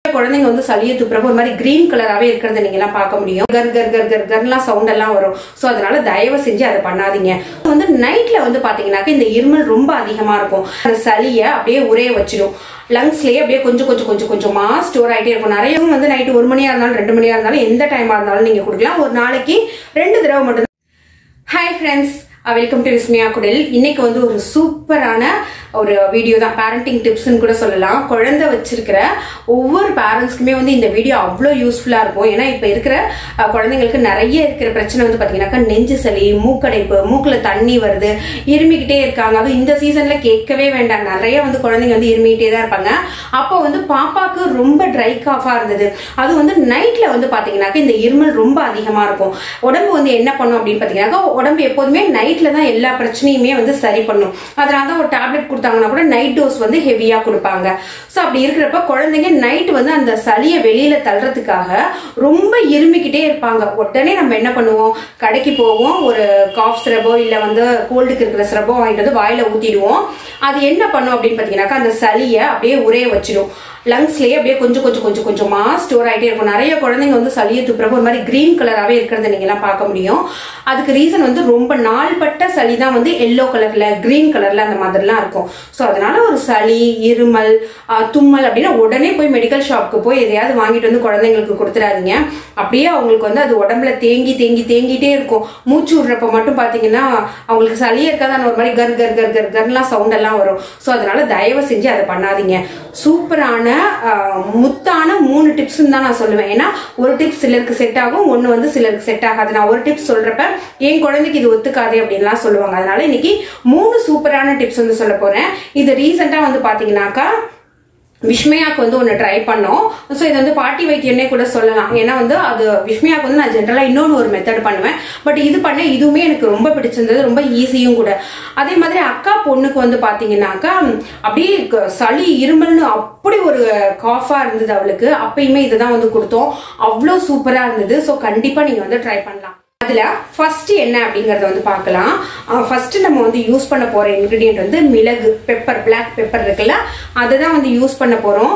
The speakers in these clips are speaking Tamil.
குழந்தைங்க வந்து சளியை துப்புறப்ப ஒரு மாதிரி கிரீன் கலராகவே இருக்கிறத நீங்க எல்லாம் பார்க்க முடியும் கர் கர் கர் கர் கர்லாம் சவுண்ட் எல்லாம் வரும் ஸோ அதனால தயவு செஞ்சு அதை பண்ணாதீங்க வந்து நைட்ல வந்து பாத்தீங்கன்னாக்க இந்த இருமல் ரொம்ப அதிகமா இருக்கும் அந்த சளியை அப்படியே உரைய வச்சிடும் லங்ஸ்லயே அப்படியே கொஞ்சம் கொஞ்சம் கொஞ்சம் கொஞ்சமா ஸ்டோர் ஆயிட்டே இருக்கும் நிறைய வந்து நைட்டு ஒரு மணியா இருந்தாலும் ரெண்டு மணியா இருந்தாலும் எந்த டைமா இருந்தாலும் நீங்க கொடுக்கலாம் ஒரு நாளைக்கு ரெண்டு தடவை மட்டும் hi friends welcome to Vismaya குடில் இன்னைக்கு வந்து ஒரு சூப்பரான ஒரு வீடியோ தான் பேரண்டிங் டிப்ஸ்னு கூட சொல்லலாம் குழந்தை வச்சிருக்கிற ஒவ்வொரு பேரண்ட்ஸ்க்குமே வந்து இந்த வீடியோ அவ்வளோ யூஸ்ஃபுல்லாக இருக்கும் ஏன்னா இப்போ இருக்கிற அஹ், குழந்தைங்களுக்கு நிறைய இருக்கிற பிரச்சனை வந்து பார்த்தீங்கன்னாக்கா நெஞ்சு சளி மூக்கடைப்பு மூக்கில் தண்ணி வருது இருமிக்கிட்டே இருக்காங்க அதுவும் இந்த சீசன்ல கேட்கவே வேண்டாம் நிறைய வந்து குழந்தைங்க வந்து இருமிக்கிட்டே தான் இருப்பாங்க அப்போ வந்து பாப்பாக்கு ரொம்ப ட்ரை காஃபா இருந்தது அது வந்து நைட்ல வந்து பாத்தீங்கன்னாக்கா இந்த இருமல் ரொம்ப அதிகமா இருக்கும் உடம்பு வந்து என்ன பண்ணும் அப்படின்னு பாத்தீங்கன்னாக்கா உடம்பு எப்போதுமே நைட்ல தான் எல்லா பிரச்சனையுமே வந்து சரி பண்ணும் அதனால தான் ஒரு டேப்லெட் கொடுத்தாங்கன்னா கூட நைட் டோஸ் வந்து ஹெவியா கொடுப்பாங்க ஸோ அப்படி இருக்கிறப்ப குழந்தைங்க நைட் வந்து அந்த சளியை வெளியில தள்ளுறதுக்காக ரொம்ப இருமிக்கிட்டே இருப்பாங்க உடனே நம்ம என்ன பண்ணுவோம் கடைக்கு போவோம் ஒரு காஃப் சிரபோ இல்ல வந்து கோல்டுக்கு இருக்கிற சிரபோ வாங்கிட்டு வந்து வாயில ஊத்திடுவோம் அது என்ன பண்ணும் அப்படின்னு பாத்தீங்கன்னாக்கா அந்த சளியை அப்படியே உரைய வச்சிடும் லங்ஸ்லயே அப்படியே கொஞ்சம் கொஞ்சம் கொஞ்சம் கொஞ்சமா ஸ்டோர் ஆயிட்டே இருக்கும் நிறைய குழந்தைங்க வந்து சளியை துப்புறப்ப ஒரு மாதிரி கிரீன் கலராகவே இருக்கிறத நீங்க எல்லாம் பார்க்க முடியும் அதுக்கு ரீசன் வந்து ரொம்ப நாள்பட்ட சளி தான் வந்து எல்லோ கலர்ல கிரீன் கலர்ல அந்த மாதிரிலாம் இருக்கும் ஸோ அதனால ஒரு சளி இருமல் ஆஹ், தும்மல் அப்படின்னா உடனே போய் மெடிக்கல் ஷாப்க்கு போய் எதையாவது வாங்கிட்டு வந்து குழந்தைங்களுக்கு கொடுத்துடாதீங்க அப்படியே அவங்களுக்கு வந்து அது உடம்புல தேங்கி தேங்கி தேங்கிட்டே இருக்கும் மூச்சு விடுறப்ப மட்டும் பாத்தீங்கன்னா அவங்களுக்கு சளியே இருக்காது அந்த ஒரு மாதிரி கர் கர் கர் கர் கர்லாம் சவுண்ட் எல்லாம் வரும் ஸோ அதனால தயவு செஞ்சு அதை பண்ணாதீங்க சூப்பரான ஆஹ், முத்தான மூணு டிப்ஸ் தான் நான் சொல்லுவேன் ஏன்னா ஒரு டிப்ஸ் சிலருக்கு செட் ஆகும் ஒன்று வந்து சிலருக்கு செட் ஆகாது நான் ஒரு டிப்ஸ் சொல்றப்ப என் குழந்தைக்கு இது ஒத்துக்காது அப்படின்லாம் சொல்லுவாங்க அதனால இன்னைக்கு மூணு சூப்பரான டிப்ஸ் வந்து சொல்ல போறேன் இது ரீசெண்டா வந்து பாத்தீங்கன்னாக்கா விஷ்மயாக்கு வந்து ஒன்று ட்ரை பண்ணோம் ஸோ இது வந்து பாட்டி வைத்தியம்னே கூட சொல்லலாம் ஏன்னா வந்து அது விஷ்மயாக்கு வந்து நான் ஜென்ரலாக இன்னொன்று ஒரு மெத்தட் பண்ணுவேன் பட் இது பண்ண இதுவுமே எனக்கு ரொம்ப பிடிச்சிருந்தது ரொம்ப ஈஸியும் கூட அதே மாதிரி அக்கா பொண்ணுக்கு வந்து பார்த்தீங்கன்னாக்கா அப்படியே க- சளி இருமல்னு அப்படி ஒரு காஃபாக இருந்தது அவளுக்கு அப்பயுமே இதை தான் வந்து கொடுத்தோம் அவ்வளோ சூப்பராக இருந்தது ஸோ கண்டிப்பாக நீங்கள் வந்து ட்ரை பண்ணலாம் அதுல ஃபர்ஸ்ட் என்ன அப்படிங்கறத வந்து பார்க்கலாம் ஃபர்ஸ்ட் நம்ம வந்து யூஸ் பண்ண போற இன்கிரிடியன்ட் வந்து மிளகு பெப்பர் பிளாக் பெப்பர் இருக்குல்ல அதை தான் வந்து யூஸ் பண்ண போறோம்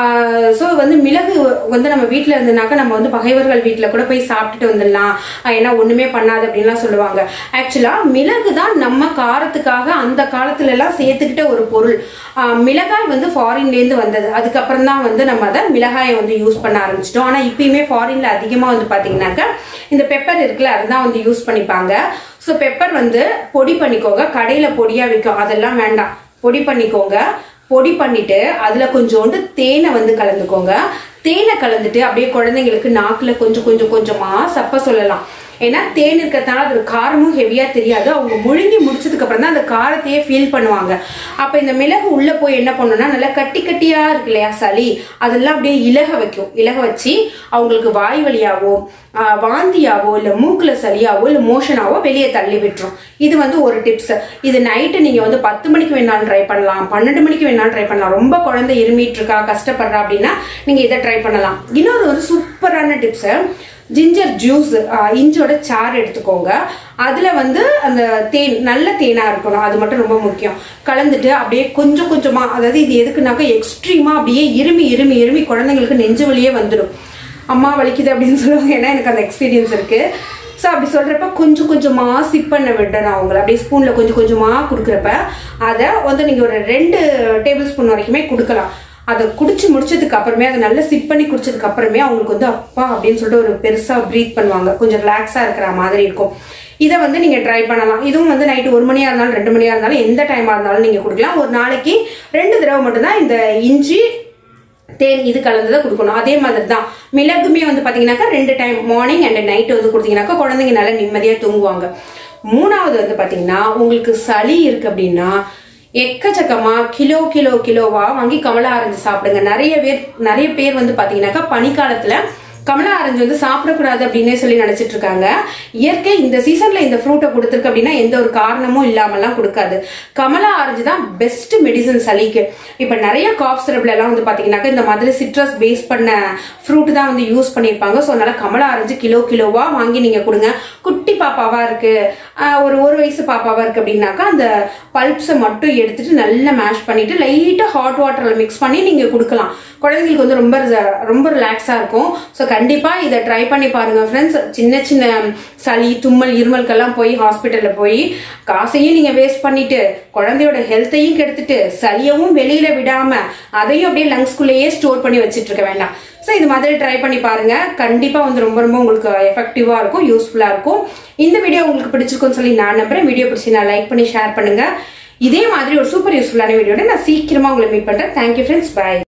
ஸோ வந்து மிளகு வந்து நம்ம வீட்டில் இருந்தனாக்கா நம்ம வந்து பகைவர்கள் வீட்டில் கூட போய் சாப்பிட்டுட்டு வந்துடலாம் ஆஹ் ஏன்னா ஒண்ணுமே பண்ணாது அப்படின்லாம் சொல்லுவாங்க ஆக்சுவலா மிளகு தான் நம்ம காரத்துக்காக அந்த காலத்துல எல்லாம் சேர்த்துக்கிட்ட ஒரு பொருள் ஆஹ் மிளகாய் வந்து ஃபாரின்ல இருந்து வந்தது அதுக்கப்புறம் தான் வந்து நம்ம அதை மிளகாயை வந்து யூஸ் பண்ண ஆரம்பிச்சிட்டோம் ஆனா இப்பயுமே ஃபாரின்ல அதிகமா வந்து பாத்தீங்கன்னாக்கா இந்த பெப்பர் இருக்குல்ல அதுதான் வந்து யூஸ் பண்ணிப்பாங்க ஸோ பெப்பர் வந்து பொடி பண்ணிக்கோங்க கடையில பொடியா விற்கும் அதெல்லாம் வேண்டாம் பொடி பண்ணிக்கோங்க பொடி பண்ணிட்டு அதுல கொஞ்சோண்டு தேனை வந்து கலந்துக்கோங்க தேனை கலந்துட்டு அப்படியே குழந்தைங்களுக்கு நாக்குல கொஞ்சம் கொஞ்சம் கொஞ்சமா சப்ப சொல்லலாம் ஏன்னா தேன் இருக்கிறதுனால அது காரமும் ஹெவியா தெரியாது அவங்க முழுங்கி முடிச்சதுக்கு அப்புறம் தான் அந்த காரத்தையே ஃபீல் பண்ணுவாங்க அப்ப இந்த மிளகு உள்ள போய் என்ன பண்ணும்னா நல்லா கட்டி கட்டியா இருக்கு இல்லையா சளி அதெல்லாம் அப்படியே இலக வைக்கும் இலக வச்சு அவங்களுக்கு வாய் வழியாவோ ஆஹ், வாந்தியாவோ இல்ல மூக்குல சளியாவோ இல்ல மோஷனாவோ வெளியே தள்ளி விட்டுரும் இது வந்து ஒரு டிப்ஸ் இது நைட்டு நீங்க வந்து பத்து மணிக்கு வேணாலும் ட்ரை பண்ணலாம் பன்னெண்டு மணிக்கு வேணாலும் ட்ரை பண்ணலாம் ரொம்ப குழந்தை இருமிட்டு இருக்கா கஷ்டப்படுறா அப்படின்னா நீங்க இதை ட்ரை பண்ணலாம் இன்னொரு ஒரு சூப்பரான டிப்ஸ் ஜிஞ்சர் ஜூஸ் இஞ்சோட சாறு எடுத்துக்கோங்க அதுல வந்து அந்த தேன் நல்ல தேனா இருக்கணும் அது மட்டும் ரொம்ப முக்கியம் கலந்துட்டு அப்படியே கொஞ்சம் கொஞ்சமா அதாவது இது எதுக்குனாக்கா எக்ஸ்ட்ரீமா அப்படியே இருமி இருமி இருமி குழந்தைங்களுக்கு நெஞ்சு வலியே வந்துடும் அம்மா வலிக்குது அப்படின்னு சொல்லுவாங்க ஏன்னா எனக்கு அந்த எக்ஸ்பீரியன்ஸ் இருக்கு ஸோ அப்படி சொல்றப்ப கொஞ்சம் கொஞ்சமா சிப் பண்ண விடணும் அவங்கள அப்படியே ஸ்பூன்ல கொஞ்சம் கொஞ்சமா கொடுக்குறப்ப அதை வந்து நீங்க ஒரு ரெண்டு டேபிள் ஸ்பூன் வரைக்குமே கொடுக்கலாம் அதை குடிச்சு முடிச்சதுக்கு அப்புறமே அதை நல்லா சிப் பண்ணி குடிச்சதுக்கு அப்புறமே அவங்களுக்கு வந்து அப்பா அப்படின்னு சொல்லிட்டு ஒரு பெருசா ப்ரீத் பண்ணுவாங்க கொஞ்சம் ரிலாக்ஸா இருக்கிற மாதிரி இருக்கும் இதை வந்து நீங்க ட்ரை பண்ணலாம் இதுவும் வந்து நைட்டு ஒரு மணியா இருந்தாலும் ரெண்டு மணியா இருந்தாலும் எந்த டைமா இருந்தாலும் நீங்க கொடுக்கலாம் ஒரு நாளைக்கு ரெண்டு தடவை மட்டும்தான் இந்த இஞ்சி தேன் இது கலந்ததை கொடுக்கணும் அதே மாதிரி தான் மிளகுமே வந்து பாத்தீங்கன்னாக்கா ரெண்டு டைம் மார்னிங் அண்ட் நைட் வந்து கொடுத்தீங்கன்னாக்கா குழந்தைங்க நல்லா நிம்மதியா தூங்குவாங்க மூணாவது வந்து பாத்தீங்கன்னா உங்களுக்கு சளி இருக்கு அப்படின்னா எக்கச்சக்கமா கிலோ கிலோ கிலோவா வாங்கி கமலா ஆரஞ்சு சாப்பிடுங்க நிறைய பேர் நிறைய பேர் வந்து பாத்தீங்கன்னாக்கா பனிக்காலத்துல கமலா ஆரஞ்சு வந்து சாப்பிடக்கூடாது அப்படின்னே சொல்லி நினைச்சிட்டு இருக்காங்க இயற்கை இந்த சீசன்ல இந்த ஃப்ரூட்டை கொடுத்துருக்கு அப்படின்னா எந்த ஒரு காரணமும் இல்லாமலாம் கொடுக்காது கமலா ஆரஞ்சு தான் பெஸ்ட் மெடிசன் சளிக்கு இப்ப நிறைய காஃப் சிரப்ல எல்லாம் வந்து பாத்தீங்கன்னாக்க இந்த மாதிரி சிட்ரஸ் பேஸ் பண்ண ஃப்ரூட் தான் வந்து யூஸ் பண்ணியிருப்பாங்க ஸோ அதனால கமலா ஆரஞ்சு கிலோ கிலோவா வாங்கி நீங்க கொடுங்க குட்டி பாப்பாவா இருக்கு ஆஹ் ஒரு ஒரு வயசு பாப்பாவா இருக்கு அப்படின்னாக்கா அந்த பல்ப்ஸை மட்டும் எடுத்துட்டு நல்லா மேஷ் பண்ணிட்டு லைட்டா ஹாட் வாட்டர்ல மிக்ஸ் பண்ணி நீங்க கொடுக்கலாம் குழந்தைங்களுக்கு வந்து ரொம்ப ரிச- ரொம்ப ரிலாக்ஸா இருக்கும் ஸோ கண்டிப்பா இதை ட்ரை பண்ணி பாருங்க ஃப்ரெண்ட்ஸ் சின்ன சின்ன சளி தும்மல் இருமலுக்கெல்லாம் போய் ஹாஸ்பிட்டல்ல போய் காசையும் நீங்க வேஸ்ட் பண்ணிட்டு குழந்தையோட ஹெல்த்தையும் கெடுத்துட்டு சளியவும் வெளியில விடாம அதையும் அப்படியே லங்ஸ்குள்ளேயே ஸ்டோர் பண்ணி வச்சிட்டு இருக்க வேண்டாம் ஸோ இது மாதிரி ட்ரை பண்ணி பாருங்க கண்டிப்பா வந்து ரொம்ப ரொம்ப உங்களுக்கு எஃபெக்டிவா இருக்கும் யூஸ்ஃபுல்லா இருக்கும் இந்த வீடியோ உங்களுக்கு பிடிச்சிருக்கும்னு சொல்லி நான் நம்புறேன் வீடியோ பிடிச்சி நான் லைக் பண்ணி ஷேர் பண்ணுங்க இதே மாதிரி ஒரு சூப்பர் யூஸ்ஃபுல்லான வீடியோட நான் சீக்கிரமா உங்களை மீட் பண்றேன் தேங்க்யூ ஃப்ரெண்ட்ஸ் பை